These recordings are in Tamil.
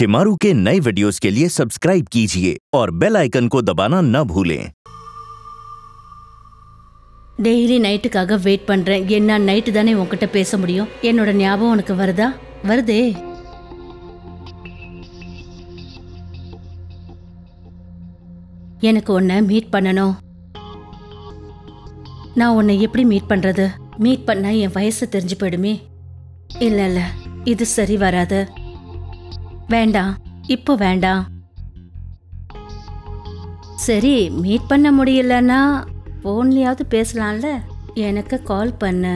शिमारू के नए वीडियोस के लिए सब्सक्राइब कीजिए और बेल आइकन को दबाना न भूलें டெய்லி நைட்டுக்காக வெயிட் பண்றேன் என்ன நைட்டு தானே உன்கிட்ட பேச முடியும் என்னோட ஞாபகம் உனக்கு வருதா வருதே எனக்கு உன்னை மீட் பண்ணணும் நான் உன்னை எப்படி மீட் பண்றது மீட் பண்ணா என் வயசு தெரிஞ்சு போயிடுமே இல்ல இல்ல இது சரி வராது வேண்டாம் இப்போ வேண்டாம் சரி மீட் பண்ண முடியலன்னா ஃபோன்லயாவது பேசலாம்ல எனக்கு கால் பண்ணு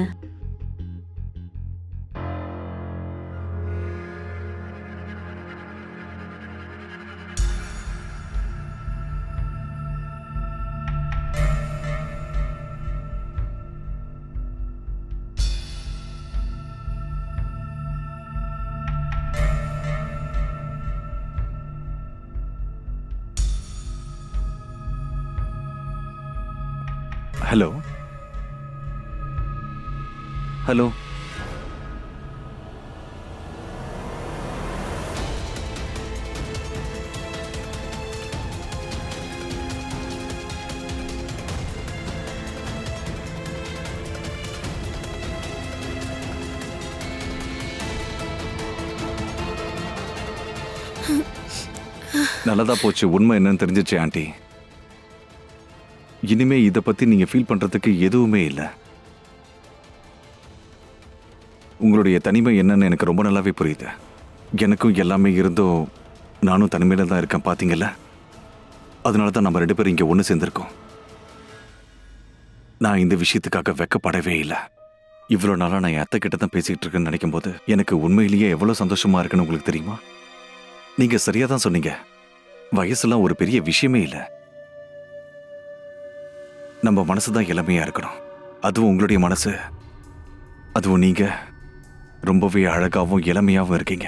ஹலோ ஹலோ நல்லதா போச்சு உண்மை என்னன்னு தெரிஞ்சிச்சு ஆண்டி இனிமே இத பத்தி நீங்க ஃபீல் பண்றதுக்கு எதுவுமே இல்ல உங்களுடைய தனிமை என்னன்னு எனக்கு ரொம்ப நல்லாவே புரியுது எனக்கும் எல்லாமே இருந்தும் நானும் தனிமையில தான் இருக்கேன் பாத்தீங்கல்ல அதனால தான் நம்ம ரெண்டு பேரும் இங்க ஒன்று சேர்ந்திருக்கோம் நான் இந்த விஷயத்துக்காக வெக்கப்படவே இல்லை இவ்வளோ நாளாக நான் என் அத்தை கிட்ட தான் பேசிக்கிட்டு இருக்கேன்னு நினைக்கும் போது எனக்கு உண்மையிலேயே எவ்வளோ சந்தோஷமா இருக்குன்னு உங்களுக்கு தெரியுமா நீங்க சரியா தான் சொன்னீங்க வயசுலாம் ஒரு பெரிய விஷயமே இல்லை நம்ம மனசு தான் இளமையா இருக்கணும் அதுவும் உங்களுடைய மனசு அதுவும் நீங்க ரொம்பவே அழகாவும் இளமையாவும் இருக்கீங்க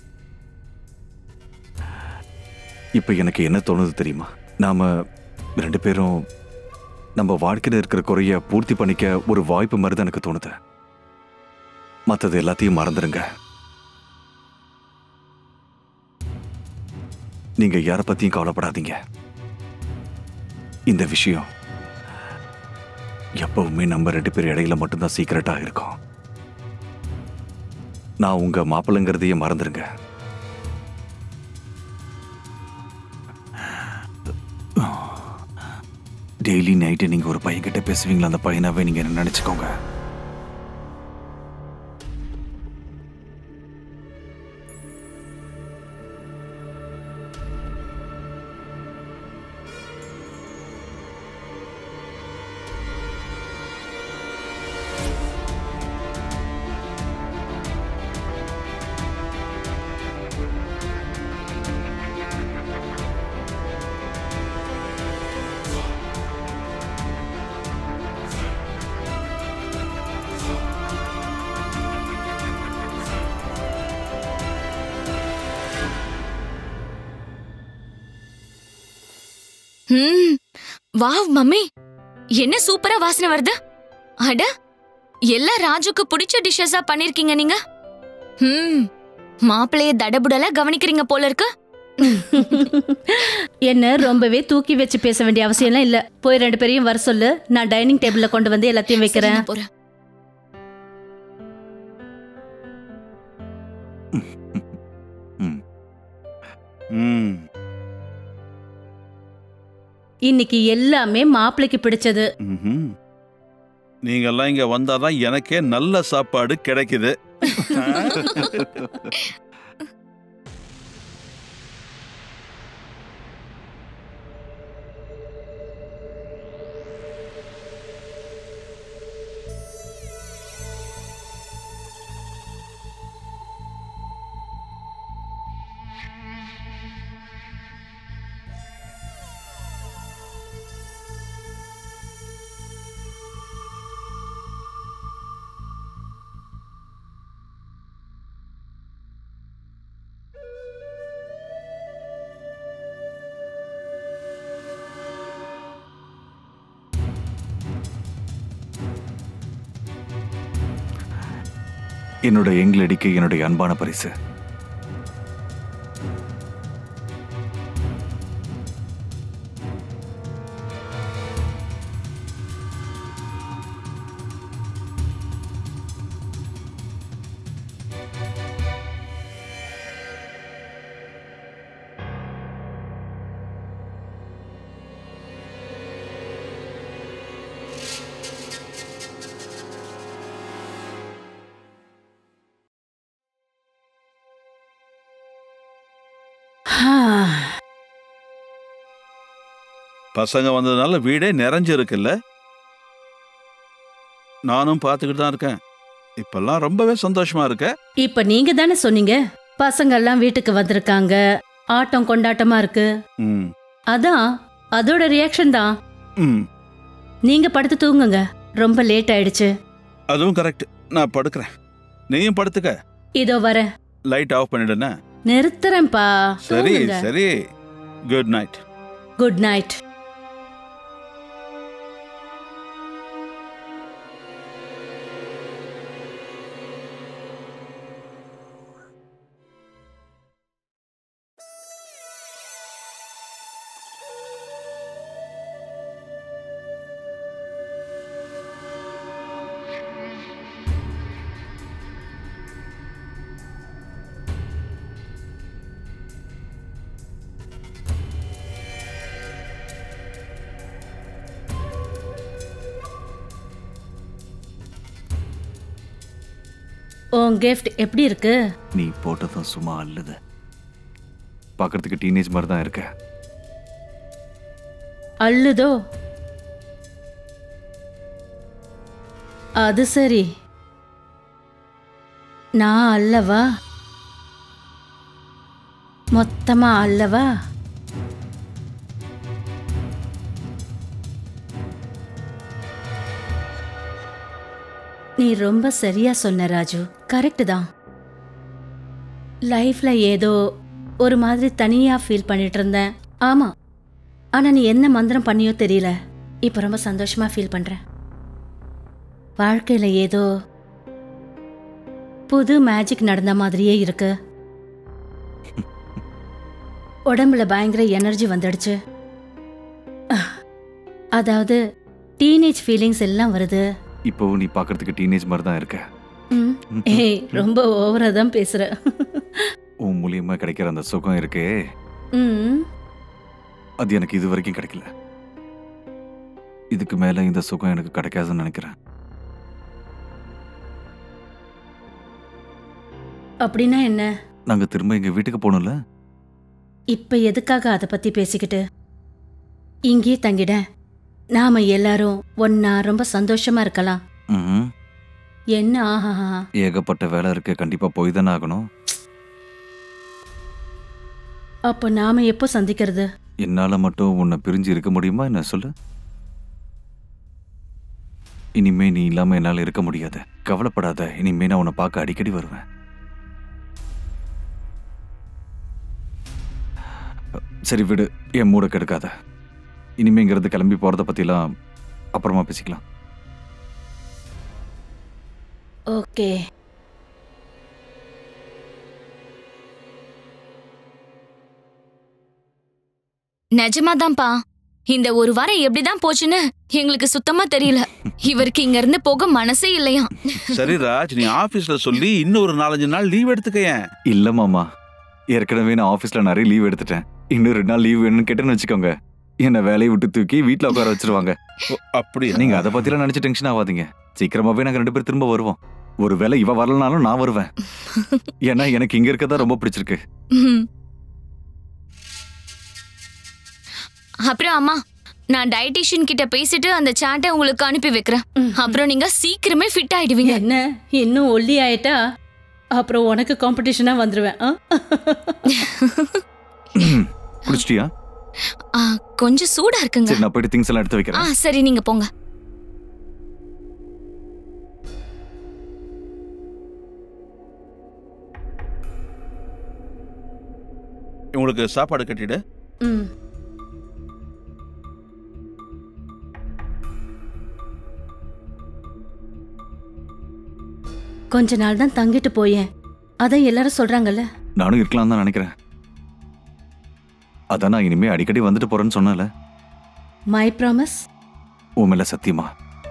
இப்ப எனக்கு என்ன தோணுது தெரியுமா நாம ரெண்டு பேரும் நம்ம வாழ்க்கையில இருக்கிற குறைய பூர்த்தி பண்ணிக்க ஒரு வாய்ப்பு மாதிரி தான் எனக்கு தோணுது மத்தது எல்லாத்தையும் மறந்துடுங்க நீங்க யாரை பத்தியும் கவலைப்படாதீங்க இந்த விஷயம் எப்பவுமே நம்ம ரெண்டு பேர் இடையில மட்டும்தான் சீக்கிரட்டா இருக்கும் நான் உங்க மாப்பிள்ளைங்கிறதையே மறந்துருங்க டெய்லி நைட்டு நீங்க ஒரு பையன்கிட்ட பேசுவீங்களா அந்த பையனாவே நீங்க என்ன நினைச்சுக்கோங்க ம் வாவ் மம்மி என்ன சூப்பரா வாசனை வருது அட எல்லா ராஜுக்கு பிடிச்ச டிஷ்ஷஸா பண்ணிருக்கீங்க நீங்க ம் மாப்பிளைய தடபுடலா கவனிக்கிறீங்க போல இருக்கு என்ன ரொம்பவே தூக்கி வச்சு பேச வேண்டிய அவசியம்லாம் இல்ல போய் ரெண்டு பேரையும் வர சொல்லு நான் டைனிங் டேபிள்ல கொண்டு வந்து எல்லாத்தையும் சரி, வைக்கிறேன் நான் போறேன் ம். ம். இன்னைக்கு எல்லாமே மாப்பிளைக்கு பிடிச்சது ம்ஹும். நீங்கெல்லாம் இங்க வந்தாதான் எனக்கே நல்ல சாப்பாடு கிடைக்குது என்னோட யங் லேடிக்கு என்னுடைய அன்பான பரிசு பசங்க வந்ததுனால வீடே நிறைஞ்சிருக்குல்ல நானும் பார்த்துக்கிட்டு தான் இருக்கேன் இப்பெல்லாம் ரொம்பவே சந்தோஷமா இருக்க இப்ப நீங்க தானே சொன்னீங்க பசங்க எல்லாம் வீட்டுக்கு வந்திருக்காங்க ஆட்டம் கொண்டாட்டமா இருக்கு ம் அதான் அதோட ரியாக்ஷன் தான் ம் நீங்க படுத்து தூங்குங்க ரொம்ப லேட் ஆயிடுச்சு அதுவும் கரெக்ட் நான் படுக்கிறேன் நீயும் படுத்துக்க இதோ வரேன் லைட் ஆஃப் பண்ணிடுன நிறுத்துறேன்ப்பா சரி தூங்குங்க. சரி குட் நைட் குட் நைட் உன் கிஃப்ட் எப்படி இருக்கு நீ போட்டதும் சும்மா அல்லது பார்க்கறதுக்கு டீனேஜ் மாதிரி தான் இருக்க அள்ளுதோ அது சரி நான் அல்லவா மொத்தமா அல்லவா நீ ரொம்ப சரியா சொன்ன ராஜு கரெக்ட் தான் லைஃப்ல ஏதோ ஒரு மாதிரி தனியா ஃபீல் பண்ணிட்டு இருந்தேன் ஆமா ஆனா நீ என்ன மந்திரம் பண்ணியோ தெரியல இப்ப ரொம்ப சந்தோஷமா ஃபீல் பண்றேன் வாழ்க்கையில ஏதோ புது மேஜிக் நடந்த மாதிரியே இருக்கு உடம்புல பயங்கர எனர்ஜி வந்துடுச்சு அஹ், அதாவது டீனேஜ் ஃபீலிங்ஸ் எல்லாம் வருது இப்போவும் நீ பார்க்கறதுக்கு டீனேஜ் மாதிரி தான் இருக்க ம், ஏய் ரொம்ப ஓவரா தான் பேசுற உன் மூலியமா கிடைக்கிற அந்த சுகம் இருக்கே ம் அது எனக்கு இது வரைக்கும் கிடைக்கல இதுக்கு மேல இந்த சுகம் எனக்கு கிடைக்காதுன்னு நினைக்கிறேன் அப்படின்னா என்ன நாங்க திரும்ப எங்க வீட்டுக்கு போகணும்ல இப்ப எதுக்காக அதை பத்தி பேசிக்கிட்டு இங்கேயே தங்கிட நாம எல்லாரும் ஒன்னா ரொம்ப சந்தோஷமா இருக்கலாம் ம்ஹும். என்ன ஆஹா ஏகப்பட்ட வேலை இருக்கு கண்டிப்பா போய் தானே ஆகணும் அப்போ நாம எப்போ சந்திக்கிறது என்னால மட்டும் உன்னை பிரிஞ்சு இருக்க முடியுமா என்ன சொல்லு இனிமே நீ இல்லாம என்னால இருக்க முடியாது கவலைப்படாத இனிமே நான் உன்னை பார்க்க அடிக்கடி வருவேன் சரி விடு என் மூட கெடுக்காத இனிமே இங்கிருந்து கிளம்பி போறத பத்திலாம் அப்புறமா பேசிக்கலாம் ஓகே நிஜமாதான்ப்பா இந்த ஒரு வாரம் எப்படிதான் போச்சுன்னு எங்களுக்கு சுத்தமா தெரியல இவருக்கு இங்க இருந்து போக மனசே இல்லையா சரி ராஜ் நீ ஆபீஸ்ல சொல்லி இன்னும் ஒரு நாலஞ்சு நாள் லீவ் எடுத்துக்கயேன் இல்ல மாமா ஏற்கனவே நான் ஆபீஸ்ல நிறைய லீவ் எடுத்துட்டேன் இன்னும் ரெண்டு நாள் லீவ் வேணும்னு கேட்டேன்னு வச்சுக்கோங்க என்னை வேலையை விட்டு தூக்கி வீட்ல உட்கார வச்சிருவாங்க அப்படியா நீங்க அதை பத்திலாம் நினைச்சு டென்ஷன் ஆகாதீங்க சீக்கிரமாவே நாங்க ரெண்டு பேரும் திரும்ப வருவோம் ஒருவேளை இவ வரலனாலும் நான் வருவேன் ஏன்னா எனக்கு இங்க இருக்கதான் ரொம்ப பிடிச்சிருக்கு ம். அப்புறம் அம்மா நான் டயட்டிஷியன் கிட்ட பேசிட்டு அந்த சாட்டை உங்களுக்கு அனுப்பி வைக்கிறேன் அப்புறம் நீங்க சீக்கிரமே ஃபிட் ஆயிடுவீங்க என்ன இன்னும் ஒல்லி ஆயிட்டா அப்புறம் உனக்கு காம்படிஷனா வந்துருவேன் ஆ? குடிச்சிட்டியா ஆ, கொஞ்சம் சூடா இருக்குங்க சரி நான் போயிட்டு திங்ஸ் எல்லாம் எடுத்து ஆ வைக்கிறேன் சரி நீங்க போங்க உங்களுக்கு சாப்பாடு கட்டிடு ம் கொஞ்ச நாள் தான் தங்கிட்டு போயேன் அதான் எல்லாரும் சொல்றாங்கல்ல நானும் இருக்கலாம் தான் நினைக்கிறேன் அதான் நான் இனிமே அடிக்கடி வந்துட்டு போறேன்னு சொன்னல மை ப்ராமிஸ் உன் மேல சத்தியமா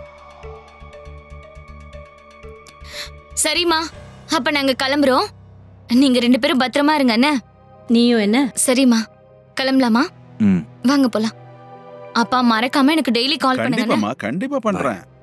சரிம்மா அப்ப நாங்க கிளம்புறோம் நீங்க ரெண்டு பேரும் பத்திரமா இருங்க என்ன நீயும் என்ன சரிம்மா கிளம்பலாமா ம் வாங்க போலாம் அப்பா மறக்காம எனக்கு டெய்லி கால் பண்ணுங்க கண்டிப்பாமா கண்டிப்பா பண்றேன்